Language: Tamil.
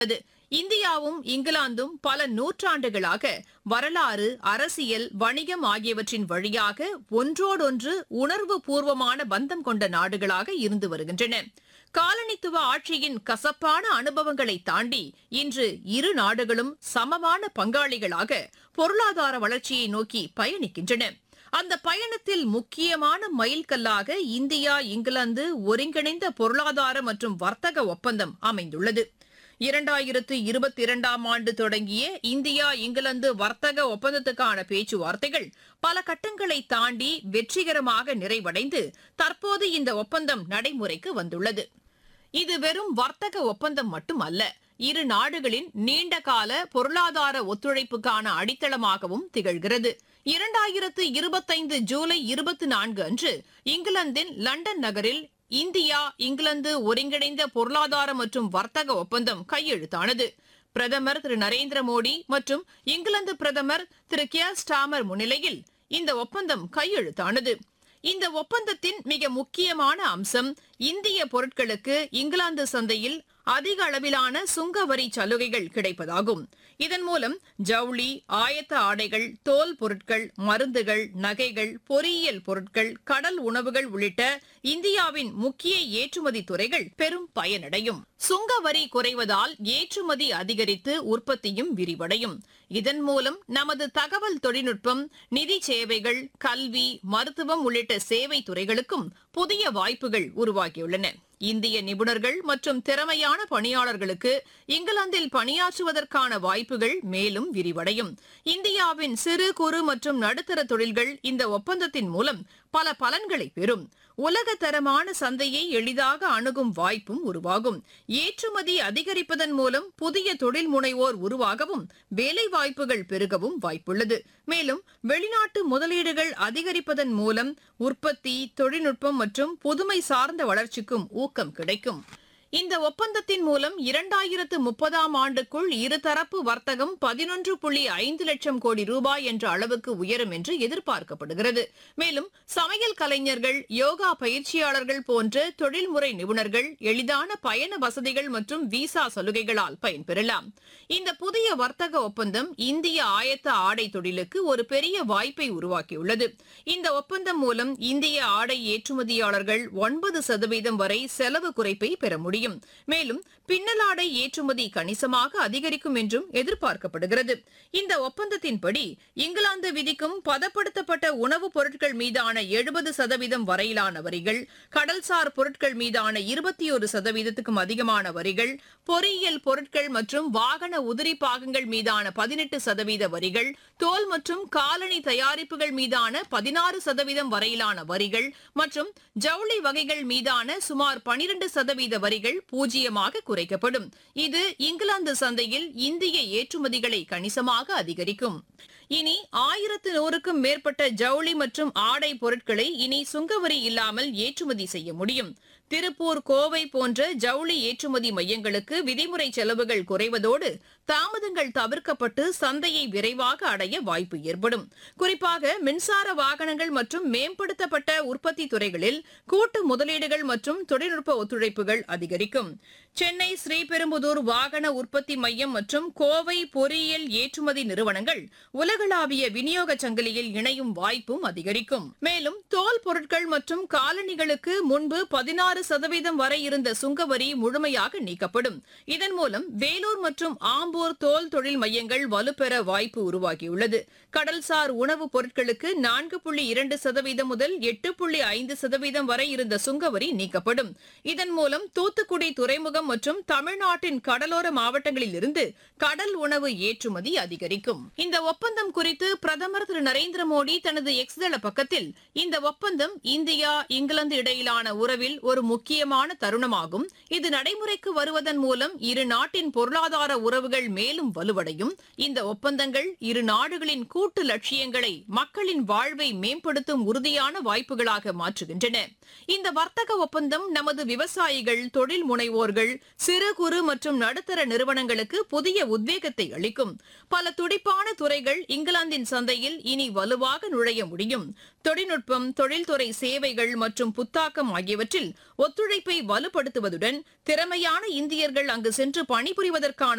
அது இந்தியாவும் இங்கிலாந்தும் பல நூற்றாண்டுகளாக வரலாறு அரசியல் வணிகம் ஆகியவற்றின் வழியாக ஒன்றோடொன்று உணர்வு பூர்வமான பந்தம் கொண்ட நாடுகளாக இருந்து வருகின்றன காலனித்துவ ஆட்சியின் கசப்பான அனுபவங்களை தாண்டி இன்று இரு நாடுகளும் சமமான பங்காளிகளாக பொருளாதார வளர்ச்சியை நோக்கி பயணிக்கின்றன அந்த பயணத்தில் முக்கியமான மைல்கல்லாக இந்தியா இங்கிலாந்து ஒருங்கிணைந்த பொருளாதார மற்றும் வர்த்தக ஒப்பந்தம் அமைந்துள்ளது இரண்டாயிரத்து இருபத்தி இரண்டாம் ஆண்டு தொடங்கிய இந்தியா இங்கிலாந்து வர்த்தக ஒப்பந்தத்துக்கான பேச்சுவார்த்தைகள் பல கட்டங்களை தாண்டி வெற்றிகரமாக நிறைவடைந்து தற்போது இந்த ஒப்பந்தம் நடைமுறைக்கு வந்துள்ளது இது வெறும் வர்த்தக ஒப்பந்தம் மட்டுமல்ல இரு நாடுகளின் நீண்டகால பொருளாதார ஒத்துழைப்புக்கான அடித்தளமாகவும் திகழ்கிறது இரண்டாயிரத்து இருபத்தைந்து ஜூலை இருபத்தி நான்கு அன்று இங்கிலாந்தின் லண்டன் நகரில் இந்தியா இங்கிலாந்து ஒருங்கிணைந்த பொருளாதார மற்றும் வர்த்தக ஒப்பந்தம் கையெழுத்தானது பிரதமர் திரு நரேந்திர மோடி மற்றும் இங்கிலாந்து பிரதமர் திரு கியர் ஸ்டாமர் முன்னிலையில் இந்த ஒப்பந்தம் கையெழுத்தானது இந்த ஒப்பந்தத்தின் மிக முக்கியமான அம்சம் இந்திய பொருட்களுக்கு இங்கிலாந்து சந்தையில் அதிக அளவிலான சுங்க வரி சலுகைகள் கிடைப்பதாகும் இதன் மூலம் ஜவுளி ஆயத்த ஆடைகள் தோல் பொருட்கள் மருந்துகள் நகைகள் பொறியியல் பொருட்கள் கடல் உணவுகள் உள்ளிட்ட இந்தியாவின் முக்கிய ஏற்றுமதி துறைகள் பெரும் பயனடையும் சுங்க வரி குறைவதால் ஏற்றுமதி அதிகரித்து உற்பத்தியும் விரிவடையும் இதன் மூலம் நமது தகவல் தொழில்நுட்பம் நிதி சேவைகள் கல்வி மருத்துவம் உள்ளிட்ட சேவை துறைகளுக்கும் புதிய வாய்ப்புகள் உருவாகியுள்ளன இந்திய நிபுணர்கள் மற்றும் திறமையான பணியாளர்களுக்கு இங்கிலாந்தில் பணியாற்றுவதற்கான வாய்ப்புகள் மேலும் விரிவடையும் இந்தியாவின் சிறு குறு மற்றும் நடுத்தர தொழில்கள் இந்த ஒப்பந்தத்தின் மூலம் பல பலன்களை பெறும் உலகத்தரமான சந்தையை எளிதாக அணுகும் வாய்ப்பும் உருவாகும் ஏற்றுமதி அதிகரிப்பதன் மூலம் புதிய தொழில் முனைவோர் உருவாகவும் வேலை வாய்ப்புகள் பெருகவும் வாய்ப்புள்ளது மேலும் வெளிநாட்டு முதலீடுகள் அதிகரிப்பதன் மூலம் உற்பத்தி தொழில்நுட்பம் மற்றும் புதுமை சார்ந்த வளர்ச்சிக்கும் ஊக்கம் கிடைக்கும் இந்த ஒப்பந்தத்தின் மூலம் இரண்டாயிரத்து முப்பதாம் ஆண்டுக்குள் இருதரப்பு வர்த்தகம் பதினொன்று புள்ளி ஐந்து லட்சம் கோடி ரூபாய் என்ற அளவுக்கு உயரும் என்று எதிர்பார்க்கப்படுகிறது மேலும் சமையல் கலைஞர்கள் யோகா பயிற்சியாளர்கள் போன்ற தொழில்முறை நிபுணர்கள் எளிதான பயண வசதிகள் மற்றும் விசா சலுகைகளால் பயன்பெறலாம் இந்த புதிய வர்த்தக ஒப்பந்தம் இந்திய ஆயத்த ஆடை தொழிலுக்கு ஒரு பெரிய வாய்ப்பை உருவாக்கியுள்ளது இந்த ஒப்பந்தம் மூலம் இந்திய ஆடை ஏற்றுமதியாளர்கள் ஒன்பது சதவீதம் வரை செலவு குறைப்பை பெற முடியும் மேலும் பின்னலாடை ஏற்றுமதி கணிசமாக அதிகரிக்கும் என்றும் எதிர்பார்க்கப்படுகிறது இந்த ஒப்பந்தத்தின்படி இங்கிலாந்து விதிக்கும் பதப்படுத்தப்பட்ட உணவுப் பொருட்கள் மீதான எழுபது சதவீதம் வரையிலான வரிகள் கடல்சார் பொருட்கள் மீதான இருபத்தி ஒரு சதவீதத்துக்கும் அதிகமான வரிகள் பொறியியல் பொருட்கள் மற்றும் வாகன உதிரி பாகங்கள் மீதான பதினெட்டு சதவீத வரிகள் தோல் மற்றும் காலணி தயாரிப்புகள் மீதான பதினாறு சதவீதம் வரையிலான வரிகள் மற்றும் ஜவுளி வகைகள் மீதான சுமார் பனிரெண்டு சதவீத வரிகள் பூஜ்ஜியமாக குறைக்கப்படும் இது இங்கிலாந்து சந்தையில் இந்திய ஏற்றுமதிகளை கணிசமாக அதிகரிக்கும் இனி ஆயிரத்து நூறுக்கும் மேற்பட்ட ஜவுளி மற்றும் ஆடை பொருட்களை இனி சுங்கவரி இல்லாமல் ஏற்றுமதி செய்ய முடியும் திருப்பூர் கோவை போன்ற ஜவுளி ஏற்றுமதி மையங்களுக்கு விதிமுறை செலவுகள் குறைவதோடு தாமதங்கள் தவிர்க்கப்பட்டு சந்தையை விரைவாக அடைய வாய்ப்பு ஏற்படும் குறிப்பாக மின்சார வாகனங்கள் மற்றும் மேம்படுத்தப்பட்ட உற்பத்தி துறைகளில் கூட்டு முதலீடுகள் மற்றும் தொழில்நுட்ப ஒத்துழைப்புகள் அதிகரிக்கும் சென்னை ஸ்ரீபெரும்புதூர் வாகன உற்பத்தி மையம் மற்றும் கோவை பொறியியல் ஏற்றுமதி நிறுவனங்கள் உலகளாவிய விநியோக சங்கிலியில் இணையும் வாய்ப்பும் அதிகரிக்கும் மேலும் தோல் பொருட்கள் மற்றும் காலணிகளுக்கு முன்பு பதினாறு சதவீதம் வரை இருந்த சுங்கவரி முழுமையாக நீக்கப்படும் இதன் மூலம் வேலூர் மற்றும் ஆம்பூர் தோல் தொழில் மையங்கள் வலுப்பெற வாய்ப்பு உருவாகியுள்ளது கடல்சார் உணவுப் பொருட்களுக்கு நான்கு புள்ளி இரண்டு சதவீதம் முதல் எட்டு புள்ளி ஐந்து சதவீதம் வரை இருந்த சுங்கவரி நீக்கப்படும் இதன் மூலம் தூத்துக்குடி துறைமுகம் மற்றும் தமிழ்நாட்டின் கடலோர மாவட்டங்களில் இருந்து கடல் உணவு ஏற்றுமதி அதிகரிக்கும் இந்த ஒப்பந்தம் குறித்து பிரதமர் திரு நரேந்திர மோடி தனது எக்ஸ் தள பக்கத்தில் இந்த ஒப்பந்தம் இந்தியா இங்கிலாந்து இடையிலான உறவில் ஒரு முக்கியமான தருணமாகும் இது நடைமுறைக்கு வருவதன் மூலம் இரு நாட்டின் பொருளாதார உறவுகள் மேலும் வலுவடையும் இந்த ஒப்பந்தங்கள் இரு நாடுகளின் கூட்டு லட்சியங்களை மக்களின் வாழ்வை மேம்படுத்தும் உறுதியான வாய்ப்புகளாக மாற்றுகின்றன இந்த வர்த்தக ஒப்பந்தம் நமது விவசாயிகள் தொழில் முனைவோர்கள் முதலீடுகள் சிறு குறு மற்றும் நடுத்தர நிறுவனங்களுக்கு புதிய உத்வேகத்தை அளிக்கும் பல துடிப்பான துறைகள் இங்கிலாந்தின் சந்தையில் இனி வலுவாக நுழைய முடியும் தொழில்நுட்பம் தொழில்துறை சேவைகள் மற்றும் புத்தாக்கம் ஆகியவற்றில் ஒத்துழைப்பை வலுப்படுத்துவதுடன் திறமையான இந்தியர்கள் அங்கு சென்று பணிபுரிவதற்கான